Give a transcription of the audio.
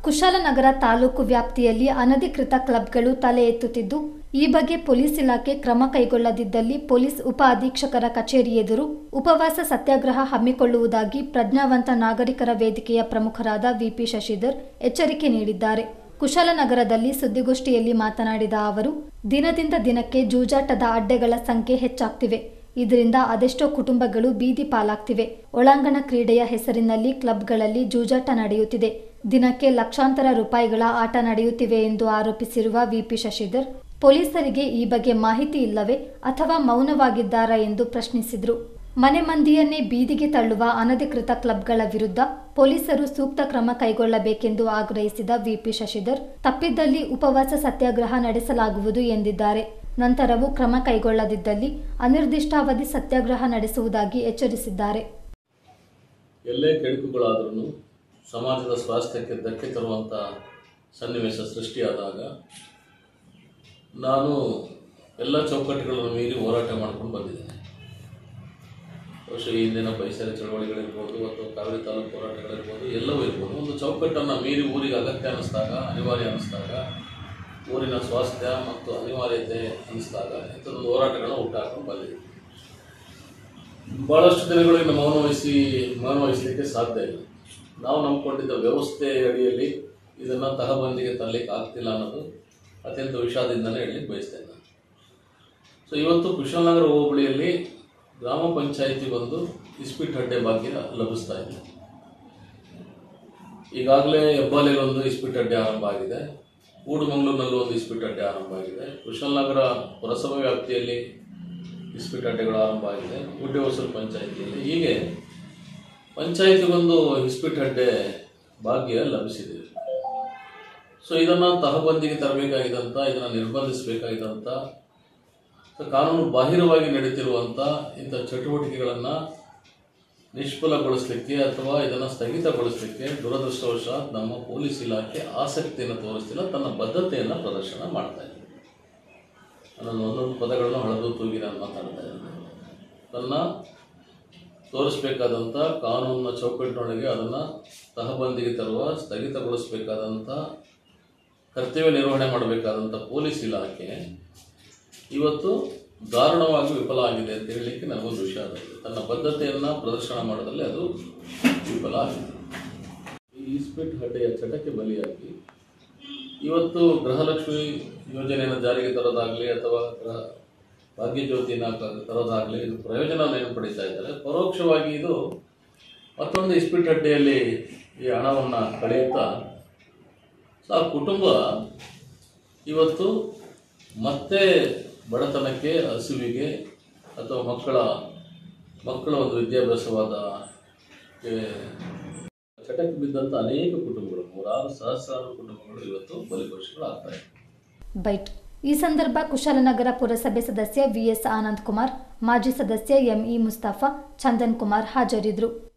ಕುಶಾಲನಗರ ತಾಲೂಕು ವ್ಯಾಪ್ತಿಯಲ್ಲಿ ಅನಧಿಕೃತ ಕ್ಲಬ್ಗಳು ತಲೆ ಎತ್ತುತ್ತಿದ್ದು ಈ ಬಗ್ಗೆ ಪೊಲೀಸ್ ಇಲಾಖೆ ಕ್ರಮ ಕೈಗೊಳ್ಳದಿದ್ದಲ್ಲಿ ಪೊಲೀಸ್ ಉಪ ಅಧೀಕ್ಷಕರ ಕಚೇರಿ ಎದುರು ಉಪವಾಸ ಸತ್ಯಾಗ್ರಹ ಹಮ್ಮಿಕೊಳ್ಳುವುದಾಗಿ ಪ್ರಜ್ಞಾವಂತ ನಾಗರಿಕರ ವೇದಿಕೆಯ ಪ್ರಮುಖರಾದ ವಿಪಿ ಶಶಿಧರ್ ಎಚ್ಚರಿಕೆ ನೀಡಿದ್ದಾರೆ ಕುಶಾಲನಗರದಲ್ಲಿ ಸುದ್ದಿಗೋಷ್ಠಿಯಲ್ಲಿ ಮಾತನಾಡಿದ ಅವರು ದಿನದಿಂದ ದಿನಕ್ಕೆ ಜೂಜಾಟದ ಅಡ್ಡೆಗಳ ಸಂಖ್ಯೆ ಹೆಚ್ಚಾಗ್ತಿವೆ ಇದರಿಂದ ಅದೆಷ್ಟೋ ಕುಟುಂಬಗಳು ಬೀದಿ ಪಾಲಾಗ್ತಿವೆ ಒಳಾಂಗಣ ಕ್ರೀಡೆಯ ಹೆಸರಿನಲ್ಲಿ ಕ್ಲಬ್ಗಳಲ್ಲಿ ಜೂಜಾಟ ನಡೆಯುತ್ತಿದೆ ದಿನಕ್ಕೆ ಲಕ್ಷಾಂತರ ರೂಪಾಯಿಗಳ ಆಟ ನಡೆಯುತ್ತಿವೆ ಎಂದು ಆರೋಪಿಸಿರುವ ವಿಪಿ ಶಶಿಧರ್ ಪೊಲೀಸರಿಗೆ ಈ ಬಗ್ಗೆ ಮಾಹಿತಿ ಇಲ್ಲವೇ ಅಥವಾ ಮೌನವಾಗಿದ್ದಾರಾ ಎಂದು ಪ್ರಶ್ನಿಸಿದರು ಮನೆ ಮಂದಿಯನ್ನೇ ಬೀದಿಗೆ ತಳ್ಳುವ ಅನಧಿಕೃತ ಕ್ಲಬ್ಗಳ ವಿರುದ್ಧ ಪೊಲೀಸರು ಸೂಕ್ತ ಕ್ರಮ ಕೈಗೊಳ್ಳಬೇಕೆಂದು ಆಗ್ರಹಿಸಿದ ವಿಪಿ ಶಶಿಧರ್ ತಪ್ಪಿದ್ದಲ್ಲಿ ಉಪವಾಸ ಸತ್ಯಾಗ್ರಹ ನಡೆಸಲಾಗುವುದು ಎಂದಿದ್ದಾರೆ ನಂತರವೂ ಕ್ರಮ ಕೈಗೊಳ್ಳದಿದ್ದಲ್ಲಿ ಅನಿರ್ದಿಷ್ಟಾವಧಿ ಸತ್ಯಾಗ್ರಹ ನಡೆಸುವುದಾಗಿ ಎಚ್ಚರಿಸಿದ್ದಾರೆ ಎಲ್ಲೇ ಕೆಡುಕುಗಳಾದ್ರೂ ಸಮಾಜದ ಸ್ವಾಸ್ಥ್ಯಕ್ಕೆ ಧಕ್ಕೆ ತರುವಂಥ ಸನ್ನಿವೇಶ ಸೃಷ್ಟಿಯಾದಾಗ ನಾನು ಎಲ್ಲ ಚೌಕಟ್ಟುಗಳನ್ನು ಮೀರಿ ಹೋರಾಟ ಮಾಡ್ಕೊಂಡು ಬಂದಿದ್ದೇನೆ ಬಹುಶಃ ಈ ಹಿಂದಿನ ಪರಿಸರ ಚಳವಳಿಗಳಿರ್ಬೋದು ಅಥವಾ ಕಾವೇರಿ ತಾಲೂಕು ಹೋರಾಟಗಳಿರ್ಬೋದು ಎಲ್ಲವೂ ಇರ್ಬೋದು ಒಂದು ಚೌಕಟ್ಟನ್ನು ಮೀರಿ ಊರಿಗೆ ಅಗತ್ಯ ಅನ್ನಿಸ್ದಾಗ ಅನಿವಾರ್ಯ ಅನ್ನಿಸ್ದಾಗ ಊರಿನ ಸ್ವಾಸ್ಥ್ಯ ಮತ್ತು ಅನಿವಾರ್ಯತೆ ಅನ್ನಿಸ್ದಾಗ ಇಂಥದ್ದೊಂದು ಹೋರಾಟಗಳನ್ನ ಹುಟ್ಟಾಕೊಂಡು ಬಂದಿದ್ದೀನಿ ಭಾಳಷ್ಟು ದಿನಗಳಿಂದ ಮೌನ ವಹಿಸಿ ಮೌನ ವಹಿಸಲಿಕ್ಕೆ ಸಾಧ್ಯ ಇಲ್ಲ ನಾವು ನಂಬ್ಕೊಂಡಿದ್ದ ವ್ಯವಸ್ಥೆ ಅಡಿಯಲ್ಲಿ ಇದನ್ನು ತಹಬಂದಿಗೆ ತರಲಿಕ್ಕೆ ಆಗ್ತಿಲ್ಲ ಅನ್ನೋದು ಅತ್ಯಂತ ವಿಷಾದದಿಂದಲೇ ಹೇಳಲಿಕ್ಕೆ ಬಯಸ್ತೇನೆ ನಾನು ಸೊ ಇವತ್ತು ಕುಶಾಲನಗರ ಹೋಬಳಿಯಲ್ಲಿ ಗ್ರಾಮ ಪಂಚಾಯಿತಿ ಒಂದು ಇಸ್ಪಿಟ್ ಅಡ್ಡೆ ಭಾಗ್ಯ ಲಭಿಸ್ತಾ ಇದೆ ಈಗಾಗಲೇ ಹೆಬ್ಬಾಲೆಯಲ್ಲಿ ಒಂದು ಇಸ್ಪಿಟ್ ಅಡ್ಡೆ ಆರಂಭ ಆಗಿದೆ ಕೂಡುಮಂಗ್ಳೂರಿನಲ್ಲೂ ಒಂದು ಇಸ್ಪಿಟ್ ಅಡ್ಡೆ ಆರಂಭ ಆಗಿದೆ ಕುಶಾಲನಗರ ಪುರಸಭೆ ವ್ಯಾಪ್ತಿಯಲ್ಲಿ ಇಸ್ಪಿಟ್ ಅಡ್ಡೆಗಳು ಆರಂಭ ಆಗಿದೆ ಗುಡ್ಡೆ ಹೊಸೂರು ಪಂಚಾಯಿತಿಯಲ್ಲಿ ಹೀಗೆ ಪಂಚಾಯಿತಿಗೊಂದು ಇಸ್ಪಿಟ್ ಅಡ್ಡೆ ಭಾಗ್ಯ ಲಭಿಸಿದೆ ಸೊ ಇದನ್ನು ತಹಬಂದಿಗೆ ತರಬೇಕಾಗಿದ್ದಂಥ ಇದನ್ನು ನಿರ್ಬಂಧಿಸಬೇಕಾಗಿದ್ದಂಥ ಸೊ ಕಾನೂನು ಬಾಹಿರವಾಗಿ ನಡೀತಿರುವಂಥ ಇಂಥ ಚಟುವಟಿಕೆಗಳನ್ನು ನಿಷ್ಫಲಗೊಳಿಸಲಿಕ್ಕೆ ಅಥವಾ ಇದನ್ನು ಸ್ಥಗಿತಗೊಳಿಸಲಿಕ್ಕೆ ದುರದೃಷ್ಟವಶಾತ್ ನಮ್ಮ ಪೊಲೀಸ್ ಇಲಾಖೆ ಆಸಕ್ತಿಯನ್ನು ತೋರಿಸ್ತಿಲ್ಲ ತನ್ನ ಬದ್ಧತೆಯನ್ನು ಪ್ರದರ್ಶನ ಮಾಡ್ತಾ ಇದೆ ನಾನು ಒಂದೊಂದು ಪದಗಳನ್ನು ಹಳೆದು ತೂಗಿ ನಾನು ಮಾತಾಡ್ತಾ ಇದ್ದೇನೆ ತನ್ನ ತೋರಿಸ್ಬೇಕಾದಂಥ ಕಾನೂನಿನ ಚೌಕಟ್ಟಿನೊಳಗೆ ಅದನ್ನು ತಹಬಂದಿಗೆ ತರುವ ಸ್ಥಗಿತಗೊಳಿಸಬೇಕಾದಂಥ ಕರ್ತವ್ಯ ನಿರ್ವಹಣೆ ಮಾಡಬೇಕಾದಂಥ ಪೊಲೀಸ್ ಇಲಾಖೆ ಇವತ್ತು ದಾರುಣವಾಗಿ ವಿಫಲ ಆಗಿದೆ ಅಂತ ಹೇಳಲಿಕ್ಕೆ ನನಗೊಂದು ವಿಷಯ ಇದೆ ತನ್ನ ಬದ್ಧತೆಯನ್ನು ಪ್ರದರ್ಶನ ಮಾಡೋದ್ರಲ್ಲಿ ಅದು ವಿಫಲ ಆಗಿದೆ ಈ ಇಸ್ಪಿಟ್ ಹಡ್ಡೆಯ ಚಟಕ್ಕೆ ಬಲಿಯಾಗಿ ಇವತ್ತು ಗೃಹಲಕ್ಷ್ಮಿ ಯೋಜನೆಯನ್ನು ಜಾರಿಗೆ ತರೋದಾಗಲಿ ಅಥವಾ ಗೃಹ ಭಾಗ್ಯಜ್ಯೋತಿನ ಕ- ತರೋದಾಗಲಿ ಇದು ಪ್ರಯೋಜನವನ್ನು ಪಡಿತಾ ಇದ್ದಾರೆ ಪರೋಕ್ಷವಾಗಿ ಇದು ಮತ್ತೊಂದು ಇಸ್ಪಿಟ್ ಅಡ್ಡೆಯಲ್ಲಿ ಈ ಹಣವನ್ನು ಕಳೆಯುತ್ತಾ ಸೊ ಆ ಕುಟುಂಬ ಇವತ್ತು ಮತ್ತೆ ಬಡತನಕ್ಕೆ ಹಸಿವಿಗೆ ಅಥವಾ ಮಕ್ಕಳ ಮಕ್ಕಳ ಒಂದು ವಿದ್ಯಾಭ್ಯಾಸವಾದ ಕ್ಕೆ ಚಟಕ್ಕೆ ಬಿದ್ದಂಥ ಅನೇಕ ಕುಟುಂಬಗಳು ನೂರಾರು ಸಹಸ್ರಾರು ಕುಟುಂಬಗಳು ಇವತ್ತು ಬಲಿಪಶುಗಳಾಗ್ತಾ ಇವೆ ಬೈಟ್ ಈ ಸಂದರ್ಭ ಕುಶಾಲನಗರ ಪುರಸಭೆ ಸದಸ್ಯ ವಿಎಸ್ ಆನಂದ್ ಕುಮಾರ್ ಮಾಜಿ ಸದಸ್ಯ ಎಂಇ ಮುಸ್ತಫಾ ಚಂದನ್ ಕುಮಾರ್ ಹಾಜರಿದ್ದರು